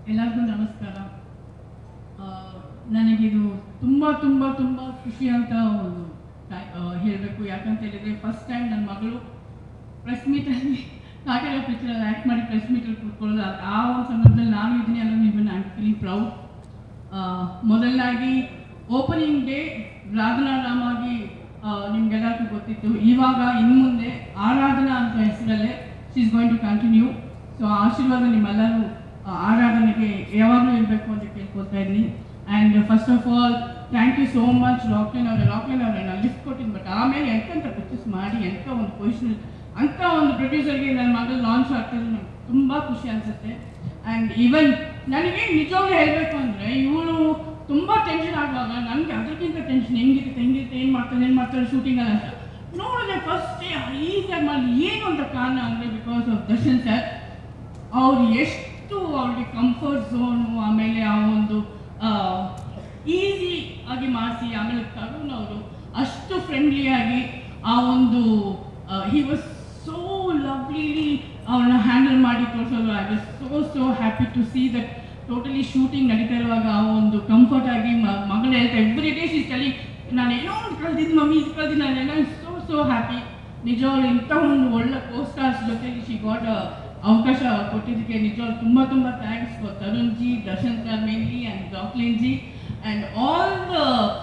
ಎಲ್ಲರಿಗೂ ನಮಸ್ಕಾರ ಆ, ನನಗಿದು ತುಂಬ ತುಂಬ ತುಂಬ ಖುಷಿ ಅಂತ ಒಂದು ಹೇಳಬೇಕು ಯಾಕಂತ ಹೇಳಿದರೆ ಫಸ್ಟ್ ಟೈಮ್ ನನ್ನ ಮಗಳು ಪ್ರೆಸ್ ಮೀಟಲ್ಲಿ ಕಾಟೆಲ್ಲ ಪಿಕ್ಚರಲ್ಲಿ ಆ್ಯಕ್ಟ್ ಮಾಡಿ ಪ್ರೆಸ್ ಮೀಟಲ್ಲಿ ಕೂತ್ಕೊಳ್ಳೋದು ಆ- ಆ ಒಂದು ಸಂದರ್ಭದಲ್ಲಿ ನಾನು ಇದ್ದೀನಿ ಅನ್ನೋದು ನೀವು ಐ ಫೀಲಿಂಗ್ ಪ್ರೌಡ್ ಮೊದಲನಾಗಿ ಓಪನಿಂಗ್ ಡೇ ರಾಧನಾ ರಾಮಾಗಿ ನಿಮ್ಗೆಲ್ಲರಿಗೂ ಗೊತ್ತಿತ್ತು ಇವಾಗ ಇನ್ನು ಮುಂದೆ ಆರಾಧನಾ ಅಂತ ಹೆಸರಲ್ಲೇ she is going to continue so ಆಶೀರ್ವಾದ ನಿಮ್ಮೆಲ್ಲರೂ ಆ, ಆರಾಧನೆಗೆ ಯಾವಾಗಲೂ ಇರಬೇಕು ಅಂತ ಕೇಳ್ಕೊಳ್ತಾ ಇದ್ದೀನಿ and first of all thank you so much ಲಾಕ್ಲೈನ್ ಅವರೇ ಲಾಕ್ಲೈನ್ ಅವರೇ ನಾನು ಲಿಫ್ಟ್ ಕೊಟ್ಟಿದ್ದು ಬಟ್ ಆಮೇಲೆ ಎಂತೆಂಥ ಪಿಕ್ಚರ್ಸ್ ಮಾಡಿ ಎಂಥ ಒಂದು ಪೊಸಿಷನ್ ಅಂಥ ಒಂದು ಪ್ರೊಡ್ಯೂಸರ್ಗೆ ನನ್ನ ಮಗಳು ಲಾಂಚ್ ಆಗ್ತಿರೋದು ನಂಗೆ ತುಂಬ ಖುಷಿ ಅನಿಸುತ್ತೆ ಆ್ಯಂಡ್ ಈವನ್ ನನಗೆ ನಿಜವಾಗ್ಲೂ ಹೇಳಬೇಕು ಅಂದರೆ ಇವಳು ತುಂಬ ಟೆನ್ಷನ್ ಆಗುವಾಗ ನನಗೆ ಅದಕ್ಕಿಂತ ಟೆನ್ಷನ್ ಹೆಂಗಿರುತ್ತೆ ಹೆಂಗಿರುತ್ತೆ ಏನು ಮಾಡ್ತಾರೆ ಏನು ಮಾಡ್ತಾರೆ ಶೂಟಿಂಗಲ್ಲ ಅಂತ ನೋಡಿದ್ರೆ ಫಸ್ಟ್ ಈಸಿಯಾಗಿ ಮಾಡಿ ಏನು ಅಂತ ಕಾರಣ ಅಂದರೆ ಬಿಕಾಸ್ ಆಫ್ ದರ್ಶನ್ ಸರ್ ಅವ್ರು ಎಷ್ಟು ಅವ್ರಿಗೆ ಕಂಫರ್ಟ್ ಝೋನು ಆಮೇಲೆ ಆ ಒಂದು ಈಸಿ ಆಗಿ ಮಾಡಿಸಿ ಆಮೇಲೆ ತರುಣ್ ಅವರು ಅಷ್ಟು ಫ್ರೆಂಡ್ಲಿಯಾಗಿ ಆ ಒಂದು ಹಿ ವಾಸ್ ಸೋ ಲವ್ಲಿಲಿ ಅವ್ರನ್ನ ಹ್ಯಾಂಡಲ್ ಮಾಡಿ ತೋರಿಸೋದು I was so so happy to see that totally shooting ನಡೀತಾ ಇರುವಾಗ ಆ ಒಂದು ಕಂಫರ್ಟ್ ಆಗಿ ಮಗಳು ಹೇಳ್ತಾ ಎವ್ರಿ ಡೇ ಶೀಸ್ ಟೆಲಿ ನಾನು ಏನೋ ಒಂದು ಕಳೆದಿದ್ದು ಮಮ್ಮಿ ಇದು ಕಳೆದಿದ್ದು ನಾನೆಲ್ಲ ಸೋ ಸೋ ಹ್ಯಾಪಿ ನಿಜವಾಗ್ಲೂ ಇಂಥ ಒಂದು ಒಳ್ಳೆ ಪೋಸ್ಟರ್ಸ್ ಜೊತೆಗೆ ಶಿ ಗಾಟ್ ಅವಕಾಶ ಕೊಟ್ಟಿದ್ದಕ್ಕೆ ನಿಜವಾಗ್ಲೂ ತುಂಬ ತುಂಬ thanks for Tarun ji Darshan sir mainly and Jacqueline ji and all the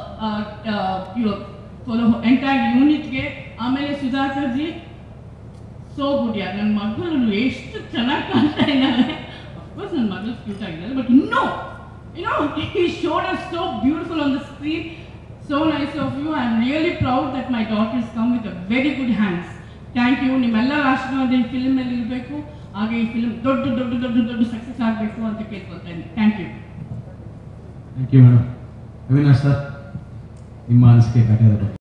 for the entire ಯೂನಿಟ್ಗೆ ಆಮೇಲೆ ಸುಧಾಕರ್ ಜಿ ಸೋ ಗುಡ್ ಯಾರ್ ನನ್ನ ಮಗಳು ಎಷ್ಟು ಚೆನ್ನಾಗಿ ಕಾಣ್ತಾ ಇದ್ದಾಳೆ ಅಫ್ಕೋರ್ಸ್ ನನ್ನ ಮಗಳು ಕ್ಯೂಟ್ ಆಗಿದ್ದಾಳೆ ಬಟ್ ಇನ್ನೂ ಏನೋ ಈ showed us so beautiful on the screen so nice of you I am really proud that my daughter's come with a very good hands thank you ನಿಮ್ಮೆಲ್ಲರ ಆಶೀರ್ವಾದ ಈ ಫಿಲ್ಮಲ್ಲಿ ಇರಬೇಕು ಹಾಗೆ ಈ ಫಿಲ್ಮ್ ದೊಡ್ಡ ದೊಡ್ಡ ದೊಡ್ಡ ದೊಡ್ಡ ಸಕ್ಸಸ್ ಆಗಬೇಕು ಅಂತ ಕೇಳ್ಕೊಳ್ತಾ ಇದ್ದೀನಿ thank you thank you madam Avinash sir ನಿಮ್ಮ ಅನಿಸಿಕೆ ಕಟ್ಟೆಯ ಬಗ್ಗೆ